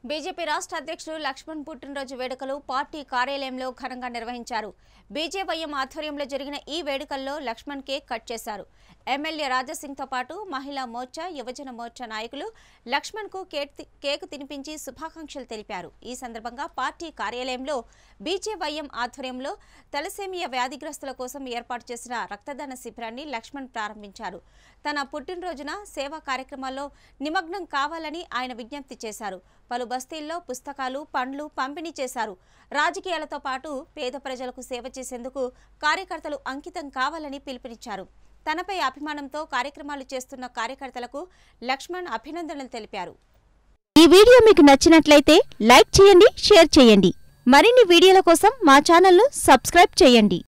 BJP రాష్ట్ర అధ్యక్షుడు లక్ష్మణ్ పుట్టినరోజు వేడుకలు పార్టీ కార్యాలయంలో ఘనంగా నిర్వహించారు బీజేవైఎం ఆధ్వర్యంలో జరిగిన ఈ వేడుకల్లో లక్ష్మణ్ కేక్ కట్ చేశారు ఎమ్మెల్యే రాజాసింగ్తో పాటు మహిళా మోర్చా యువజన మోర్చా నాయకులు లక్ష్మణ్కు కేక్ తి- కేకు తినిపించి శుభాకాంక్షలు తెలిపారు ఈ సందర్భంగా పార్టీ కార్యాలయంలో బీజేవైఎం ఆధ్వర్యంలో తలసేమియా వ్యాధిగ్రస్తుల కోసం ఏర్పాటు చేసిన రక్తదాన శిబిరాన్ని లక్ష్మణ్ ప్రారంభించారు తన పుట్టినరోజున సేవా కార్యక్రమాల్లో నిమగ్నం కావాలని ఆయన విజ్ఞప్తి చేశారు పలు బస్తీల్లో పుస్తకాలు పండ్లు పంపిణీ చేశారు రాజకీయాలతో పాటు పేద ప్రజలకు సేవ చేసేందుకు కార్యకర్తలు అంకితం కావాలని పిలుపునిచ్చారు తనపై అభిమానంతో కార్యక్రమాలు చేస్తున్న కార్యకర్తలకు లక్ష్మణ్ అభినందనలు తెలిపారు ఈ వీడియో మీకు నచ్చినట్లయితే లైక్ చేయండి షేర్ చేయండి మరిన్ని వీడియోల కోసం మా ఛానల్ను సబ్స్క్రైబ్ చేయండి